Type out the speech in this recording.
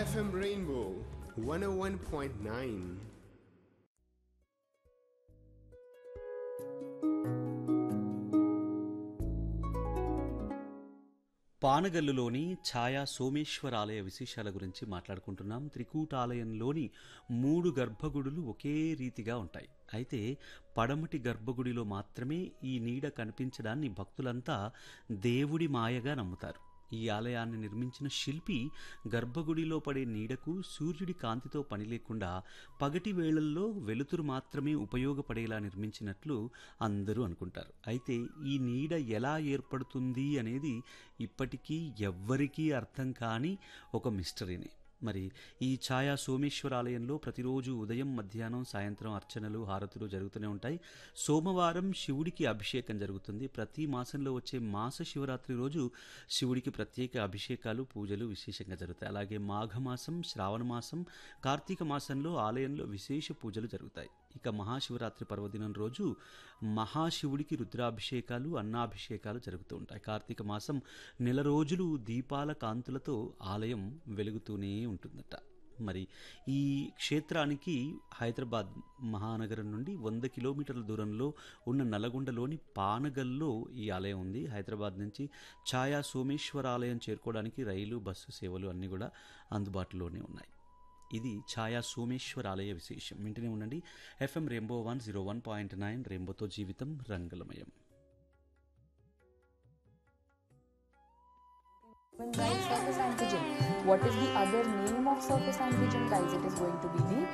FM Rainbow 101.9. పానగల్లులోని ఛాయా సోమేశ్వర ఆలయ విశేషాల గురించి మాట్లాడుకుంటున్నాం త్రికూటాలయంలోని మూడు గర్భగుడులు ఒకే రీతిగా ఉంటాయి అయితే పడమటి గర్భగుడిలో మాత్రమే ఈ నీడ కనిపించడాన్ని భక్తులంతా దేవుడి మాయగా నమ్ముతారు ఈ ఆలయాన్ని నిర్మించిన శిల్పి గర్భగుడిలో పడే నీడకు సూర్యుడి కాంతితో పని లేకుండా పగటి వేళల్లో వెలుతురు మాత్రమే ఉపయోగపడేలా నిర్మించినట్లు అందరూ అనుకుంటారు అయితే ఈ నీడ ఎలా ఏర్పడుతుంది అనేది ఇప్పటికీ ఎవ్వరికీ అర్థం కాని ఒక మిస్టరీనే మరి ఈ ఛాయా సోమేశ్వర ఆలయంలో ప్రతిరోజు ఉదయం మధ్యాహ్నం సాయంత్రం అర్చనలు హారతులు జరుగుతూనే ఉంటాయి సోమవారం శివుడికి అభిషేకం జరుగుతుంది ప్రతి మాసంలో వచ్చే మాస శివరాత్రి రోజు శివుడికి ప్రత్యేక అభిషేకాలు పూజలు విశేషంగా జరుగుతాయి అలాగే మాఘమాసం శ్రావణ మాసం కార్తీక మాసంలో ఆలయంలో విశేష పూజలు జరుగుతాయి ఇక మహాశివరాత్రి పర్వదినం రోజు మహాశివుడికి రుద్రాభిషేకాలు అన్నాభిషేకాలు జరుగుతూ ఉంటాయి కార్తీక మాసం నెల రోజులు దీపాల కాంతులతో ఆలయం వెలుగుతూనే ఉంటుందట మరి ఈ క్షేత్రానికి హైదరాబాద్ మహానగరం నుండి వంద కిలోమీటర్ల దూరంలో ఉన్న నల్గొండలోని పానగల్లో ఈ ఆలయం ఉంది హైదరాబాద్ నుంచి ఛాయా సోమేశ్వర ఆలయం చేరుకోవడానికి రైలు బస్సు సేవలు అన్నీ కూడా అందుబాటులోనే ఉన్నాయి ఇది ఛాయా సోమేశ్వర ఆలయ విశేషం వింటూనే ఉండండి FM rainbow one zero one point nine రెయిన్బోతో జీవితం రంగులమయం by surface antigen. What is the other name of surface antigen, guys? It is going to be the